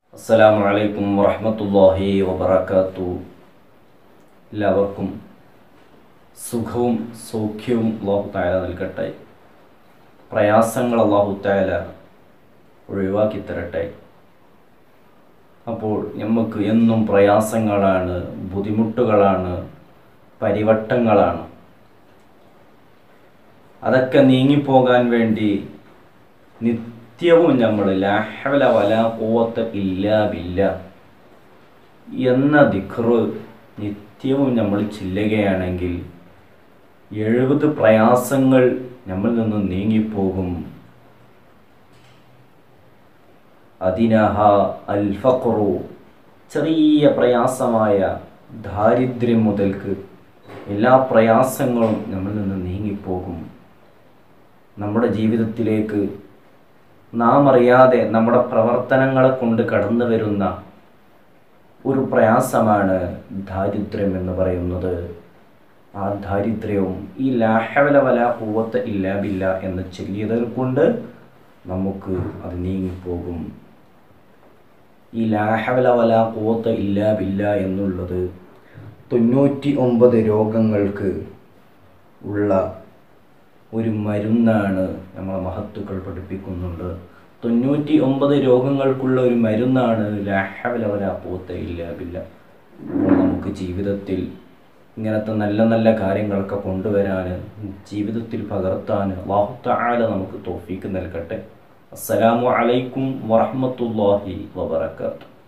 അസ്സലാമു അലൈക്കും വറഹ്മത്തുള്ളാഹി വബറകാത്തു എല്ലാവർക്കും സുഖവും സൗഖ്യവും അള്ളാഹു താല നൽകട്ടെ പ്രയാസങ്ങൾ അള്ളാഹു താല ഒഴിവാക്കി തരട്ടെ അപ്പോൾ നമുക്ക് എന്നും പ്രയാസങ്ങളാണ് ബുദ്ധിമുട്ടുകളാണ് പരിവട്ടങ്ങളാണ് അതൊക്കെ നീങ്ങിപ്പോകാൻ വേണ്ടി നിത്യവും നമ്മൾ ലാഹവല വല കൂവത്ത് ഇല്ല ബില്ല എന്ന ദിഖറ് നിത്യവും നമ്മൾ ചെല്ലുകയാണെങ്കിൽ എഴുപത് പ്രയാസങ്ങൾ നമ്മിൽ നിന്ന് നീങ്ങിപ്പോകും അതിനഹ അൽഫഖറു ചെറിയ പ്രയാസമായ ദാരിദ്ര്യം മുതൽക്ക് എല്ലാ പ്രയാസങ്ങളും നമ്മിൽ നിന്ന് നീങ്ങിപ്പോകും നമ്മുടെ ജീവിതത്തിലേക്ക് നാം അറിയാതെ നമ്മുടെ പ്രവർത്തനങ്ങളെ കൊണ്ട് കടന്നു വരുന്ന ഒരു പ്രയാസമാണ് ദാരിദ്ര്യം എന്ന് പറയുന്നത് ആ ദാരിദ്ര്യവും ഈ ലാഹവല വല പൂവത്ത് ഇല്ല ബില്ല എന്ന് ചൊല്ലിയതിൽ കൊണ്ട് നമുക്ക് അത് നീങ്ങിപ്പോകും ഈ ലാഹവല വല പൂവത്ത് ഇല്ല ബില്ല എന്നുള്ളത് തൊണ്ണൂറ്റി ഒമ്പത് രോഗങ്ങൾക്ക് ഉള്ള ഒരു മരുന്നാണ് നമ്മളെ മഹത്തുക്കൾ പഠിപ്പിക്കുന്നുണ്ട് തൊണ്ണൂറ്റി ഒമ്പത് രോഗങ്ങൾക്കുള്ള ഒരു മരുന്നാണ് ലാഹവലവല പൂത്ത ഇല്ലാബില്ല അപ്പോൾ നമുക്ക് ജീവിതത്തിൽ ഇങ്ങനത്തെ നല്ല നല്ല കാര്യങ്ങളൊക്കെ കൊണ്ടുവരാൻ ജീവിതത്തിൽ പകർത്താൻ അള്ളാഹുത്താല നമുക്ക് തോഫീക്ക് നൽകട്ടെ അസ്സലാമു അലൈക്കും വറഹ്മത്തുള്ളാഹി വബറകാതുഹു